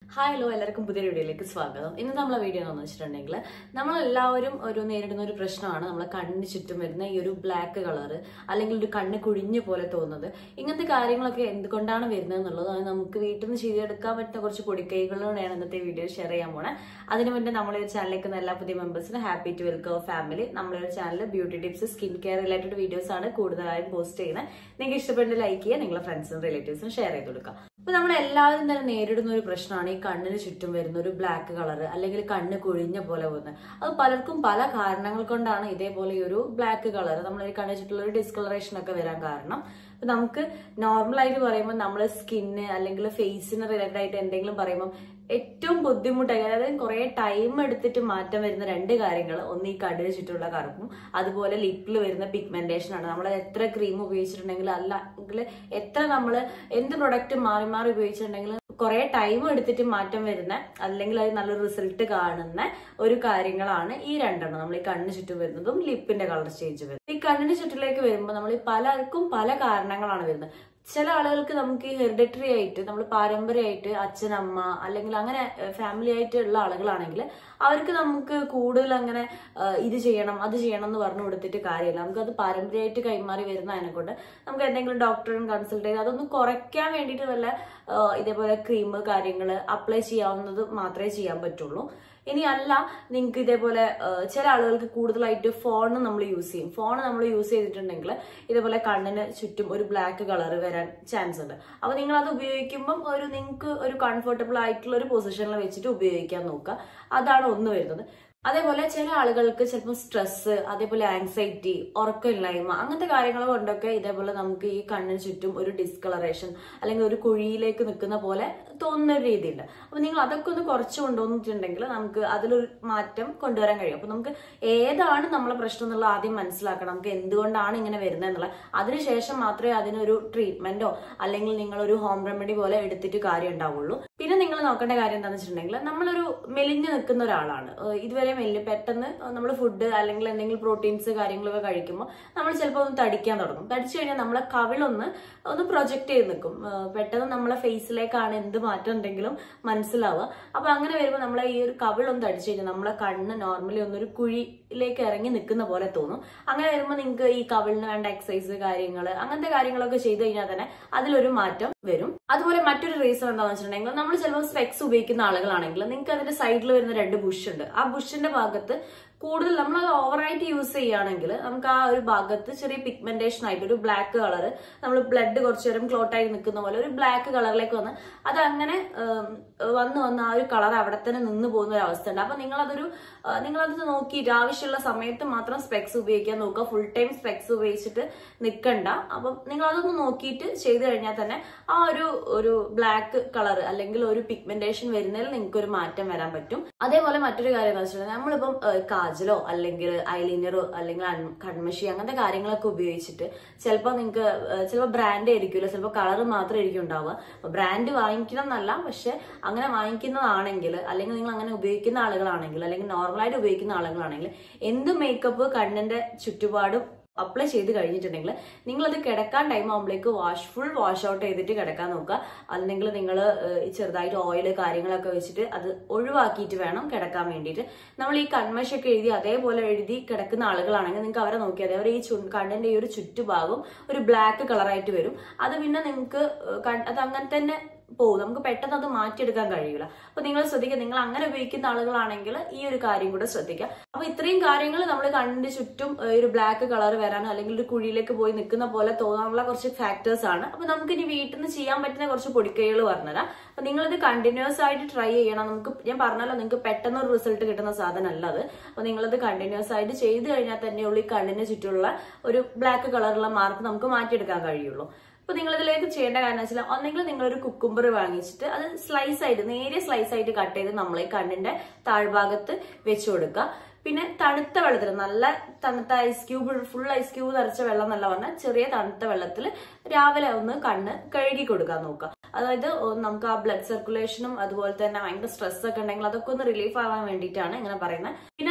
hi hello എല്ലാവർക്കും പുതിയ വീഡിയോയിലേക്ക് സ്വാഗതം ഇന്ന് നമ്മളെ വീഡിയോ എന്ന് വെച്ചിട്ടുണ്ടെങ്കിൽ നമ്മളെല്ലാവരും ഒരു നേരിടുന്ന ഒരു പ്രശ്നമാണ് നമ്മളെ കണ്ണിന് ചുറ്റും വരുന്ന ഈ ഒരു ബ്ലാക്ക് കളർ അല്ലെങ്കിൽ ഒരു കണ്ണ് കുഴിഞ്ഞ പോലെ തോന്നുന്നത് ഇങ്ങനത്തെ കാര്യങ്ങളൊക്കെ എന്തുകൊണ്ടാണ് വരുന്നത് എന്നുള്ളത് അത് നമുക്ക് വീട്ടിൽ നിന്ന് ചെയ്തെടുക്കാൻ പറ്റുന്ന കുറച്ച് പൊടിക്കൈകളോടെയാണ് ഇന്നത്തെ വീഡിയോ ഷെയർ ചെയ്യാൻ പോണേ അതിനു മുന്നേ നമ്മളെ ഒരു ചാനലിലേക്ക് എല്ലാ പുതിയ മെമ്പേഴ്സിന് ഹാപ്പി ടു വെൽക്കം ഫാമിലി നമ്മളെ ഒരു channel beauty tips skin care related videos ആണ് കൂടുതലായും പോസ്റ്റ് ചെയ്യുന്നത് നിങ്ങൾക്ക് ഇഷ്ടപ്പെട്ട ലൈക്ക് ചെയ്യുക നിങ്ങളെ ഫ്രണ്ട്സിനും റിലേറ്റീവ്സിനും ഷെയർ ചെയ്ത് കൊടുക്കുക അപ്പൊ നമ്മൾ എല്ലാവരും തന്നെ നേരിടുന്ന ഒരു പ്രശ്നമാണ് ഈ കണ്ണിന് ചുറ്റും വരുന്ന ഒരു ബ്ലാക്ക് കളർ അല്ലെങ്കിൽ കണ്ണ് കുഴിഞ്ഞ പോലെ പോകുന്നത് അത് പലർക്കും പല കാരണങ്ങൾ കൊണ്ടാണ് ഇതേപോലെ ഈ ഒരു ബ്ലാക്ക് കളർ നമ്മൾ ഈ കണ്ണിന് ചുറ്റുള്ള ഒരു ഡിസ്കളറേഷൻ ഒക്കെ വരാൻ കാരണം ഇപ്പൊ നമുക്ക് നോർമൽ ആയിട്ട് പറയുമ്പോൾ നമ്മൾ സ്കിന്ന് അല്ലെങ്കിൽ ഫേസിന് റിലേറ്റഡ് ആയിട്ട് എന്തെങ്കിലും പറയുമ്പോൾ ഏറ്റവും ബുദ്ധിമുട്ടായി അതായത് കുറെ ടൈം എടുത്തിട്ട് മാറ്റം വരുന്ന രണ്ട് കാര്യങ്ങൾ ഒന്ന് ഈ കണ്ണിന് ചുറ്റുമുള്ള കറുപ്പും അതുപോലെ ലിപ്പിൽ വരുന്ന പിഗ്മെന്റേഷൻ ആണ് നമ്മൾ എത്ര ക്രീം ഉപയോഗിച്ചിട്ടുണ്ടെങ്കിൽ അല്ലെങ്കിൽ എത്ര നമ്മൾ എന്ത് പ്രൊഡക്റ്റ് മാറി മാറി ഉപയോഗിച്ചിട്ടുണ്ടെങ്കിൽ കുറെ ടൈം എടുത്തിട്ട് മാറ്റം വരുന്ന അല്ലെങ്കിൽ അത് നല്ലൊരു റിസൾട്ട് കാണുന്ന ഒരു കാര്യങ്ങളാണ് ഈ രണ്ടെണ്ണം നമ്മൾ ഈ കണ്ണിന് ചുറ്റും വരുന്നതും ലിപ്പിന്റെ കളർ ചേഞ്ച് വരുന്നത് ഈ കണ്ണിന് ചുറ്റിലേക്ക് വരുമ്പോൾ നമ്മൾ ഈ പലർക്കും പല കാരണങ്ങളാണ് വരുന്നത് ചില ആളുകൾക്ക് നമുക്ക് ഈ ഹെറിഡിറ്ററി ആയിട്ട് നമ്മൾ പാരമ്പര്യമായിട്ട് അച്ഛൻ അമ്മ അല്ലെങ്കിൽ അങ്ങനെ ഫാമിലി ആയിട്ട് ഉള്ള ആളുകളാണെങ്കിൽ അവർക്ക് നമുക്ക് കൂടുതൽ അങ്ങനെ ഏഹ്, ഇത് ചെയ്യണം അത് ചെയ്യണം എന്ന് പറഞ്ഞു കൊടുത്തിട്ട് കാര്യമില്ല നമുക്ക് അത് പാരമ്പര്യമായിട്ട് കൈമാറി വരുന്നതിനെ കൊണ്ട് നമുക്ക് എന്തെങ്കിലും ഡോക്ടറും കൺസൾട്ട് ചെയ്ത് അതൊന്ന് കുറയ്ക്കാൻ വേണ്ടിയിട്ട് വല്ല ഏഹ്, ഇതേപോലെ ക്രീം കാര്യങ്ങൾ അപ്ലൈ ചെയ്യാവുന്നത് മാത്രമേ ചെയ്യാൻ പറ്റുള്ളൂ ഇനി അല്ല നിങ്ങൾക്ക് ഇതേപോലെ ഏഹ്, ചില ആളുകൾക്ക് കൂടുതലായിട്ട് ഫോൺ നമ്മൾ യൂസ് ചെയ്യും ഫോൺ നമ്മൾ യൂസ് ചെയ്തിട്ടുണ്ടെങ്കിൽ ഇതേപോലെ കണ്ണിന് ചുറ്റും ഒരു ബ്ലാക്ക് കളർ വരാൻ ചാൻസ് ഉണ്ട് അപ്പൊ നിങ്ങൾ അത് ഉപയോഗിക്കുമ്പം ഒരു നിങ്ങൾക്ക് ഒരു കംഫർട്ടബിൾ ആയിട്ടുള്ള ഒരു പൊസിഷനിൽ വെച്ചിട്ട് ഉപയോഗിക്കാൻ നോക്കുക അതാണ് ഒന്ന് വരുന്നത് അതേപോലെ ചില ആളുകൾക്ക് ചിലപ്പോൾ സ്ട്രെസ് അതേപോലെ ആങ്സൈറ്റി ഉറക്കമില്ലായ്മ അങ്ങനത്തെ കാര്യങ്ങൾ കൊണ്ടൊക്കെ ഇതേപോലെ നമുക്ക് ഈ കണ്ണിന് ചുറ്റും ഒരു ഡിസ്കളറേഷൻ അല്ലെങ്കിൽ ഒരു കുഴിയിലേക്ക് നിൽക്കുന്ന പോലെ തോന്നുന്ന ഒരു രീതിയുണ്ട് അപ്പൊ നിങ്ങൾ അതൊക്കെ ഒന്ന് കുറച്ച് കൊണ്ടുവന്നിട്ടുണ്ടെങ്കിൽ നമുക്ക് അതിലൊരു മാറ്റം കൊണ്ടുവരാൻ കഴിയും അപ്പൊ നമുക്ക് ഏതാണ് നമ്മളെ പ്രശ്നം എന്നുള്ളത് ആദ്യം മനസ്സിലാക്കണം നമുക്ക് എന്തുകൊണ്ടാണ് ഇങ്ങനെ വരുന്നത് എന്നുള്ളത് അതിനുശേഷം മാത്രമേ അതിനൊരു ട്രീറ്റ്മെന്റോ അല്ലെങ്കിൽ നിങ്ങൾ ഒരു ഹോം റെമഡി പോലെ എടുത്തിട്ട് കാര്യം ഉണ്ടാവുള്ളൂ പിന്നെ നിങ്ങൾ നോക്കേണ്ട കാര്യം എന്താണെന്ന് വെച്ചിട്ടുണ്ടെങ്കിൽ നമ്മളൊരു മെലിഞ്ഞ് നിൽക്കുന്ന ഒരാളാണ് ഏഹ് ഇതുവരെ മെല്ല് പെട്ടെന്ന് നമ്മൾ ഫുഡ് അല്ലെങ്കിൽ എന്തെങ്കിലും പ്രോട്ടീൻസ് കാര്യങ്ങളൊക്കെ കഴിക്കുമ്പോൾ നമ്മൾ ചിലപ്പോൾ ഒന്ന് തടിക്കാൻ തുടങ്ങും തടിച്ചു കഴിഞ്ഞാൽ നമ്മളെ കവിളൊന്ന് ഒന്ന് പ്രൊജക്ട് ചെയ്ത് നിൽക്കും ഏഹ് പെട്ടെന്ന് നമ്മളെ ഫേസിലേക്കാണ് എന്ത് മാറ്റം ഉണ്ടെങ്കിലും മനസ്സിലാവുക അപ്പൊ അങ്ങനെ വരുമ്പോൾ നമ്മളെ ഈ ഒരു കവിളൊന്ന് തടിച്ചു കഴിഞ്ഞാൽ നമ്മളെ കണ്ണ് നോർമലി ഒന്നൊരു കുഴിയിലേക്ക് ഇറങ്ങി നിൽക്കുന്ന പോലെ തോന്നും അങ്ങനെ വരുമ്പോൾ നിങ്ങൾക്ക് ഈ കവിളിന് വേണ്ട എക്സസൈസ് കാര്യങ്ങൾ അങ്ങനത്തെ കാര്യങ്ങളൊക്കെ ചെയ്തു കഴിഞ്ഞാൽ തന്നെ അതിലൊരു മാറ്റം വരും അതുപോലെ മറ്റൊരു റീസൺ എന്താണെന്ന് വെച്ചിട്ടുണ്ടെങ്കിൽ നമ്മൾ ചിലപ്പോൾ സ്പെക്സ് ഉപയോഗിക്കുന്ന ആളുകളാണെങ്കിൽ നിങ്ങൾക്ക് അതിന്റെ സൈഡിൽ വരുന്ന രണ്ട് ബുഷ് ഉണ്ട് ആ ബുഷിന്റെ ഭാഗത്ത് കൂടുതൽ നമ്മൾ അത് ഓവറായിട്ട് യൂസ് ചെയ്യുകയാണെങ്കിൽ നമുക്ക് ആ ഒരു ഭാഗത്ത് ചെറിയ പിഗ്മെന്റേഷൻ ആയിട്ട് ഒരു ബ്ലാക്ക് കളർ നമ്മൾ ബ്ലഡ് കുറച്ചു നേരം ക്ലോട്ട് ആയി നിൽക്കുന്ന പോലെ ഒരു ബ്ലാക്ക് കളറിലേക്ക് വന്ന് അത് അങ്ങനെ ഉം, വന്ന് വന്ന് ആ ഒരു കളർ അവിടെ തന്നെ നിന്ന് പോകുന്ന ഒരു അവസ്ഥ ഉണ്ട് അപ്പൊ നിങ്ങളതൊരു ആ, നിങ്ങളത് നോക്കിയിട്ട് ആവശ്യമുള്ള സമയത്ത് മാത്രം സ്പെക്സ് ഉപയോഗിക്കാൻ നോക്കുക ഫുൾ ടൈം സ്പെക്സ് ഉപയോഗിച്ചിട്ട് നിൽക്കണ്ട അപ്പം നിങ്ങൾ അതൊന്ന് നോക്കിയിട്ട് ചെയ്തു കഴിഞ്ഞാൽ തന്നെ ആ ഒരു ഒരു ബ്ലാക്ക് കളർ അല്ലെങ്കിൽ ഒരു പിഗ്മെന്റേഷൻ വരുന്നതിൽ നിങ്ങൾക്ക് ഒരു മാറ്റം വരാൻ പറ്റും അതേപോലെ മറ്റൊരു കാര്യം എന്ന് വെച്ചിട്ടുണ്ടെങ്കിൽ നമ്മളിപ്പം ഏഹ്, കാജലോ അല്ലെങ്കിൽ ഐലൈനറോ അല്ലെങ്കിൽ അൺ- കൺമഷി അങ്ങനത്തെ കാര്യങ്ങളൊക്കെ ഉപയോഗിച്ചിട്ട് ചിലപ്പോൾ നിങ്ങൾക്ക് ചിലപ്പോൾ ബ്രാൻഡ് ആയിരിക്കുമല്ലോ ചിലപ്പോൾ കളർ മാത്രമായിരിക്കും ഉണ്ടാവുക അപ്പൊ ബ്രാൻഡ് വാങ്ങിക്കണം എന്നല്ല പക്ഷെ അങ്ങനെ വാങ്ങിക്കുന്നതാണെങ്കിൽ അല്ലെങ്കിൽ നിങ്ങൾ അങ്ങനെ ഉപയോഗിക്കുന്ന ആളുകളാണെങ്കിൽ അല്ലെങ്കിൽ നോർമലായിട്ട് ഉപയോഗിക്കുന്ന ആളുകളാണെങ്കിൽ എന്ത് മേക്കപ്പ് കണ്ണിന്റെ ചുറ്റുപാടും അപ്ലൈ ചെയ്ത് കഴിഞ്ഞിട്ടുണ്ടെങ്കിൽ നിങ്ങൾ അത് കിടക്കാൻ ടൈം ആകുമ്പോഴേക്ക് വാഷ് ഫുൾ വാഷ് ഔട്ട് ചെയ്തിട്ട് കിടക്കാൻ നോക്കുക അല്ലെങ്കിൽ നിങ്ങൾ ചെറുതായിട്ട് ഓയിൽ കാര്യങ്ങളൊക്കെ വെച്ചിട്ട് അത് ഒഴിവാക്കിയിട്ട് വേണം കിടക്കാൻ വേണ്ടിയിട്ട് നമ്മൾ ഈ കൺമഷൊക്കെ എഴുതി അതേപോലെ എഴുതി കിടക്കുന്ന ആളുകളാണെങ്കിൽ നിങ്ങൾക്ക് അവരെ നോക്കിയാൽ അവർ ഈ ചു കണ്ണിന്റെ ഈ ഒരു ചുറ്റുഭാഗം ഒരു ബ്ലാക്ക് കളറായിട്ട് വരും അത് പിന്നെ നിങ്ങൾക്ക് അത് അങ്ങനെ തന്നെ പോകും നമുക്ക് പെട്ടെന്ന് അത് മാറ്റിയെടുക്കാൻ കഴിയില്ല അപ്പൊ നിങ്ങൾ ശ്രദ്ധിക്കുക നിങ്ങൾ അങ്ങനെ ഉപയോഗിക്കുന്ന ആളുകളാണെങ്കിൽ ഈ ഒരു കാര്യം കൂടെ ശ്രദ്ധിക്കുക അപ്പൊ ഇത്രയും കാര്യങ്ങൾ നമ്മൾ കണ്ണിന്റെ ചുറ്റും ഏഹ്, ഒരു ബ്ലാക്ക് കളർ വരാനോ അല്ലെങ്കിൽ ഒരു കുഴിയിലേക്ക് പോയി നിൽക്കുന്ന പോലെ തോന്നാനുള്ള കുറച്ച് ഫാക്ടേഴ്സ് ആണ് അപ്പൊ നമുക്ക് ഇനി വീട്ടിൽ നിന്ന് ചെയ്യാൻ പറ്റുന്ന കുറച്ച് പൊടിക്കൈകൾ പറഞ്ഞുതരാം അപ്പൊ നിങ്ങളിത് കണ്ടിന്യൂസ് ആയിട്ട് ട്രൈ ചെയ്യണം നമുക്ക് ഞാൻ പറഞ്ഞല്ലോ നിങ്ങൾക്ക് പെട്ടെന്ന് ഒരു റിസൾട്ട് കിട്ടുന്ന സാധനമല്ല അത് അപ്പൊ നിങ്ങളത് കണ്ടിന്യൂസ് ആയിട്ട് ചെയ്ത് കഴിഞ്ഞാൽ തന്നെയുള്ളൂ ഈ കണ്ണിന് ചുറ്റുമുള്ള ഒരു ബ്ലാക്ക് കളറുള്ള മാർക്ക് നമുക്ക് മാറ്റിയെടുക്കാൻ കഴിയുള്ളൂ അപ്പൊ നിങ്ങൾ ഇതിലേക്ക് ചെയ്യേണ്ട കാരണം വെച്ചാൽ ഒന്നെങ്കിൽ നിങ്ങൾ ഒരു കുക്കുംബർ വാങ്ങിച്ചിട്ട് അത് സ്ലൈസ് ആയിട്ട് നേരിയ സ്ലൈസ് ആയിട്ട് കട്ട് ചെയ്ത് നമ്മൾ ഈ കണ്ണിന്റെ താഴ്ഭാഗത്ത് വെച്ചു കൊടുക്കുക പിന്നെ തണുത്ത വെള്ളത്തിൽ നല്ല തണുത്ത ice cube full ice cube നിറച്ച വെള്ളം എന്നല്ല പറഞ്ഞാൽ ചെറിയ തണുത്ത വെള്ളത്തിൽ രാവിലെ ഒന്ന് കണ്ണ് കഴുകി കൊടുക്കാൻ നോക്കുക അതായത് ഒന്ന് നമുക്ക് ആ ബ്ലഡ് സർക്കുലേഷനും അതുപോലെ തന്നെ ഭയങ്കര സ്ട്രെസ് ഒക്കെ ഉണ്ടെങ്കിൽ അതൊക്കെ ഒന്ന് റിലീഫ് ആവാൻ വേണ്ടിയിട്ടാണ് ഇങ്ങനെ പറയുന്നത് പിന്നെ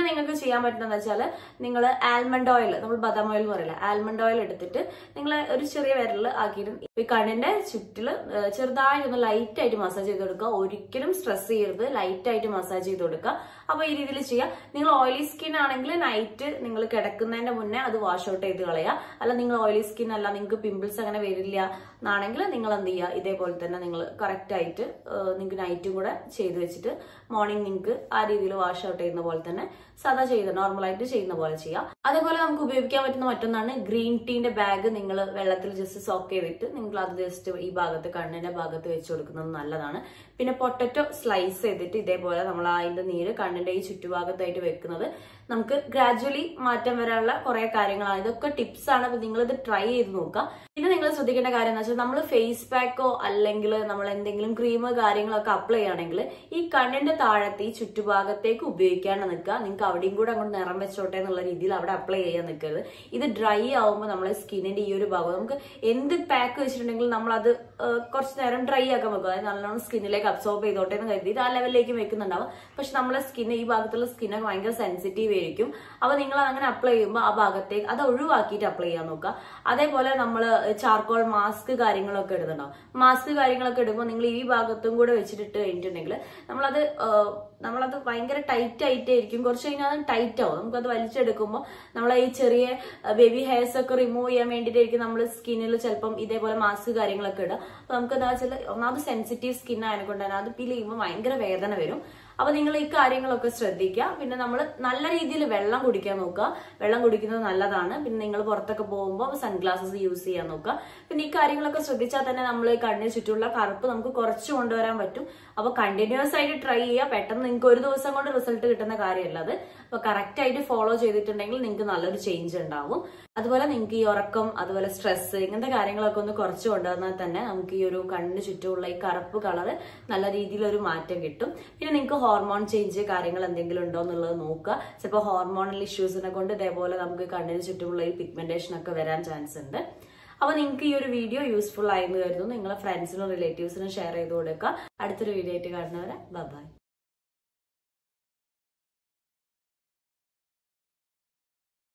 നിങ്ങൾക്ക് ചെയ്യാൻ പറ്റുന്നത് വെച്ചാൽ നിങ്ങൾ ആൽമണ്ട് ഓയിൽ നമ്മൾ ബദാം ഓയിൽ എന്ന് പറയില്ല ആൽമണ്ട് ഓയിൽ എടുത്തിട്ട് നിങ്ങൾ ഒരു ചെറിയ വിരൽ ആക്കിയിട്ട് ഈ കണ്ണിന്റെ ചുറ്റിൽ ചെറുതായിട്ടൊന്ന് ലൈറ്റ് ആയിട്ട് മസാജ് ചെയ്ത് കൊടുക്കുക ഒരിക്കലും സ്ട്രെസ് ചെയ്യരുത് ലൈറ്റ് ആയിട്ട് മസാജ് ചെയ്ത് കൊടുക്കുക അപ്പൊ ഈ രീതിയിൽ ചെയ്യാം നിങ്ങൾ ഓയിലി സ്കിൻ ആണെങ്കിൽ നൈറ്റ് നിങ്ങൾ കിടക്കുന്നതിന്റെ മുന്നേ അത് വാഷ് ഔട്ട് ചെയ്ത് കളയുക അല്ല നിങ്ങൾ ഓയിലി സ്കിൻ അല്ല നിങ്ങൾക്ക് പിമ്പിൾസ് അങ്ങനെ വരില്ല എന്നാണെങ്കിൽ നിങ്ങൾ എന്ത് ചെയ്യുക ഇതേപോലെ തന്നെ നിങ്ങൾ കറക്റ്റ് ആയിട്ട് നിങ്ങൾക്ക് നൈറ്റും കൂടെ ചെയ്ത് വെച്ചിട്ട് മോർണിംഗ് നിങ്ങൾക്ക് ആ രീതിയിൽ വാഷ് ഔട്ട് ചെയ്യുന്ന പോലെ തന്നെ സാധാ ചെയ്ത് നോർമലായിട്ട് ചെയ്യുന്ന പോലെ ചെയ്യാം അതേപോലെ നമുക്ക് ഉപയോഗിക്കാൻ പറ്റുന്ന മറ്റൊന്നാണ് ഗ്രീൻ ടീന്റെ ബാഗ് നിങ്ങൾ വെള്ളത്തിൽ ജസ്റ്റ് സോക്ക് ചെയ്തിട്ട് നിങ്ങൾ അത് ജസ്റ്റ് ഈ ഭാഗത്ത് കണ്ണിന്റെ ഭാഗത്ത് വെച്ച് കൊടുക്കുന്നത് നല്ലതാണ് പിന്നെ പൊട്ടറ്റോ സ്ലൈസ് ചെയ്തിട്ട് ഇതേപോലെ നമ്മൾ അതിന്റെ നീര് കണ്ണിന്റെ ഈ ചുറ്റുഭാഗത്തായിട്ട് വെക്കുന്നത് നമുക്ക് ഗ്രാജുവലി മാറ്റം വരാനുള്ള കുറെ കാര്യങ്ങളാണ് ഇതൊക്കെ ടിപ്സ് ആണ് അപ്പൊ നിങ്ങളിത് ട്രൈ ചെയ്ത് നോക്കുക പിന്നെ നിങ്ങൾ ശ്രദ്ധിക്കേണ്ട കാര്യം എന്ന് വെച്ചാൽ നമ്മൾ ഫേസ് പാക്കോ അല്ലെങ്കിൽ നമ്മൾ എന്തെങ്കിലും ക്രീം കാര്യങ്ങളൊക്കെ അപ്ലൈ ചെയ്യുകയാണെങ്കിൽ ഈ കണ്ണിന്റെ താഴത്തെ ഈ ചുറ്റുഭാഗത്തേക്ക് ഉപയോഗിക്കാണ്ട് നിൽക്കുക നിങ്ങൾക്ക് അവിടെയും കൂടെ അങ്ങോട്ട് നിറം വെച്ചോട്ടെ എന്നുള്ള രീതിയിൽ അവിടെ അപ്ലൈ ചെയ്യാൻ നിൽക്കരുത് ഇത് ഡ്രൈ ആവുമ്പോൾ നമ്മളെ സ്കിന്നിന്റെ ഈ ഒരു ഭാഗം നമുക്ക് എന്ത് പാക്ക് വെച്ചിട്ടുണ്ടെങ്കിൽ നമ്മൾ അത് കുറച്ച് നേരം ഡ്രൈ ആക്കാൻ വെക്കുക അതായത് നല്ലോണം സ്കിന്നിലേക്ക് അബ്സോർബ് ചെയ്തോട്ടെ എന്ന് കരുതിയിട്ട് ആ ലെവലിലേക്ക് വെക്കുന്നുണ്ടാവും പക്ഷെ നമ്മളെ സ്കിന്ന് ഈ ഭാഗത്തുള്ള സ്കിന്നൊക്കെ ഭയങ്കര സെൻസിറ്റീവ് ആയിരിക്കും അപ്പൊ നിങ്ങൾ അങ്ങനെ അപ്ലൈ ചെയ്യുമ്പോൾ ആ ഭാഗത്തേക്ക് അത് ഒഴിവാക്കിയിട്ട് അപ്ലൈ ചെയ്യാൻ നോക്കുക അതേപോലെ നമ്മൾ ചാർക്കോൾ മാസ്ക് കാര്യങ്ങളൊക്കെ ഇടുന്നുണ്ടാവും മാസ്ക് കാര്യങ്ങളൊക്കെ ഇടുമ്പോൾ നിങ്ങൾ ഈ ഭാഗത്തും കൂടെ വെച്ചിട്ട് കഴിഞ്ഞിട്ടുണ്ടെങ്കിൽ നമ്മളത് നമ്മളത് ഭയങ്കര ടൈറ്റ് ആയിട്ടായിരിക്കും കുറച്ച് കഴിഞ്ഞാൽ അത് ടൈറ്റ് ആവും നമുക്കത് വലിച്ചെടുക്കുമ്പോൾ നമ്മളെ ഈ ചെറിയ ബേബി ഹെയർസ് ഒക്കെ റിമൂവ് ചെയ്യാൻ വേണ്ടിയിട്ടായിരിക്കും നമ്മൾ സ്കിന്നിൽ ചിലപ്പം ഇതേപോലെ മാസ്ക് കാര്യങ്ങളൊക്കെ ഇടുക അപ്പൊ നമുക്ക് എന്താ വെച്ചാൽ ഒന്നാമത് സെൻസിറ്റീവ് സ്കിൻ ആയതുകൊണ്ട് തന്നെ അത് പീൽ ചെയ്യുമ്പോൾ ഭയങ്കര വേദന വരും അപ്പൊ നിങ്ങൾ ഈ കാര്യങ്ങളൊക്കെ ശ്രദ്ധിക്കുക പിന്നെ നമ്മൾ നല്ല രീതിയിൽ വെള്ളം കുടിക്കാൻ നോക്കുക വെള്ളം കുടിക്കുന്നത് നല്ലതാണ് പിന്നെ നിങ്ങൾ പുറത്തൊക്കെ പോകുമ്പോൾ സൺഗ്ലാസസ് യൂസ് ചെയ്യാൻ നോക്കുക പിന്നെ ഈ കാര്യങ്ങളൊക്കെ ശ്രദ്ധിച്ചാൽ തന്നെ നമ്മൾ കണ്ണിന് ചുറ്റുമുള്ള കറുപ്പ് നമുക്ക് കുറച്ച് കൊണ്ടുവരാൻ പറ്റും അപ്പൊ കണ്ടിന്യൂസ് ആയിട്ട് ട്രൈ ചെയ്യുക പെട്ടെന്ന് നിങ്ങൾക്ക് ഒരു ദിവസം കൊണ്ട് റിസൾട്ട് കിട്ടുന്ന കാര്യമല്ല അത് അപ്പൊ കറക്റ്റ് ആയിട്ട് ഫോളോ ചെയ്തിട്ടുണ്ടെങ്കിൽ നിങ്ങൾക്ക് നല്ലൊരു ചേഞ്ച് ഉണ്ടാവും അതുപോലെ നിങ്ങൾക്ക് ഈ ഉറക്കം അതുപോലെ സ്ട്രെസ് ഇങ്ങനത്തെ കാര്യങ്ങളൊക്കെ ഒന്ന് കുറച്ച് കൊണ്ടുവന്നാൽ തന്നെ നമുക്ക് ഈ ഒരു കണ്ണിന് ചുറ്റുമുള്ള ഈ കറുപ്പ് കളർ നല്ല രീതിയിൽ ഒരു മാറ്റം കിട്ടും പിന്നെ നിങ്ങൾക്ക് ഹോർമോൺ ചേഞ്ച് കാര്യങ്ങൾ എന്തെങ്കിലും ഉണ്ടോ എന്നുള്ളത് നോക്കുക ചിലപ്പോൾ ഹോർമോണൽ ഇഷ്യൂസിനെ കൊണ്ട് ഇതേപോലെ നമുക്ക് കണ്ണിന് ചുറ്റുമുള്ള ഈ പിഗ്മെന്റേഷൻ ഒക്കെ വരാൻ ചാൻസ് ഉണ്ട് അപ്പൊ നിങ്ങൾക്ക് ഈ ഒരു വീഡിയോ യൂസ്ഫുൾ ആയെന്ന് കരുതുന്നു നിങ്ങളെ ഫ്രണ്ട്സിനും റിലേറ്റീവ്സിനും ഷെയർ ചെയ്ത് കൊടുക്കുക അടുത്തൊരു വീഡിയോ ആയിട്ട് കാണുന്നവരെ ബൈ